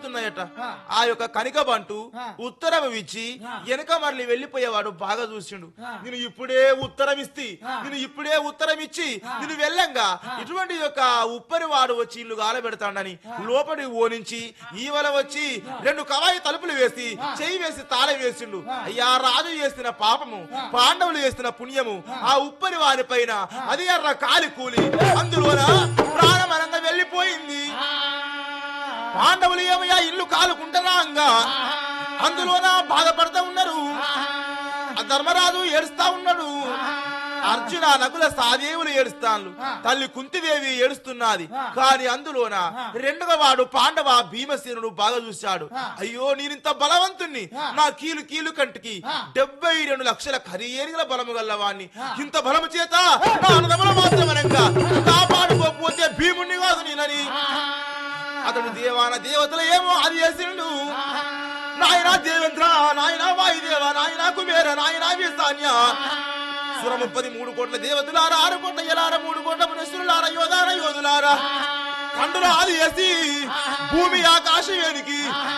కనబడుతున్నాయట ఆ యొక్క కనిక బంటు ఉత్తరం ఇచ్చి వెనక మరలి వెళ్ళిపోయేవాడు బాగా చూసిండు నేను ఇప్పుడే ఉత్తరం ఇస్తి నేను ఇప్పుడే ఉత్తరం ఇచ్చి నేను వెళ్ళంగా ఇటువంటి యొక్క ఉప్పరి వాడు వచ్చి ఇల్లు గాలబెడతాడని లోపలికి ఓనించి ఈవల వచ్చి రెండు కవాయి తలుపులు వేసి చెయ్యి వేసి తాళం వేసిండు అయ్యా రాజు చేసిన పాపము పాండవులు చేసిన పుణ్యము ఆ ఉప్పరి వారి పైన అది ఎర్ర కాలి కూలి అందులోన ప్రాణమనంగా వెళ్ళిపోయింది పాండవులు ఏమయ్యా ఇల్లు కాలుకుంటున్నాంగా అందులోన బాధపడతా ఉన్నారు ఆ ధర్మరాజు ఏడుస్తా ఉన్నాడు అర్జున నకుల సాదేవులు ఏడుస్తాను తల్లి కుంతిదేవి ఏడుస్తున్నది కాని అందులోన రెండవ వాడు పాండవ భీమసేనుడు బాగా చూశాడు అయ్యో నేనింత బలవంతుణ్ణి నా కీలు కీలు కంటికి డెబ్బై రెండు లక్షల ఖరీదుల బలము గల్లవాణ్ణి ఇంత బలము చేత నా అన్నదమ్ముల మాత్రమనంగా కాపాడుకోకపోతే భీముణ్ణి కాదు నేనని అతడు దేవాన దేవతలు ఏమో అది చేసిండు నాయనా దేవేంద్ర నాయనా వాయుదేవ నాయనా కుబేర నాయనా విస్తాన్య సుర ముప్పది మూడు కోట్ల దేవతలారా ఆరు కోట్ల ఎలార మూడు కోట్ల పునశ్వరులారా యోధార యోధులారా కండుల ఆది చేసి భూమి ఆకాశం వేనికి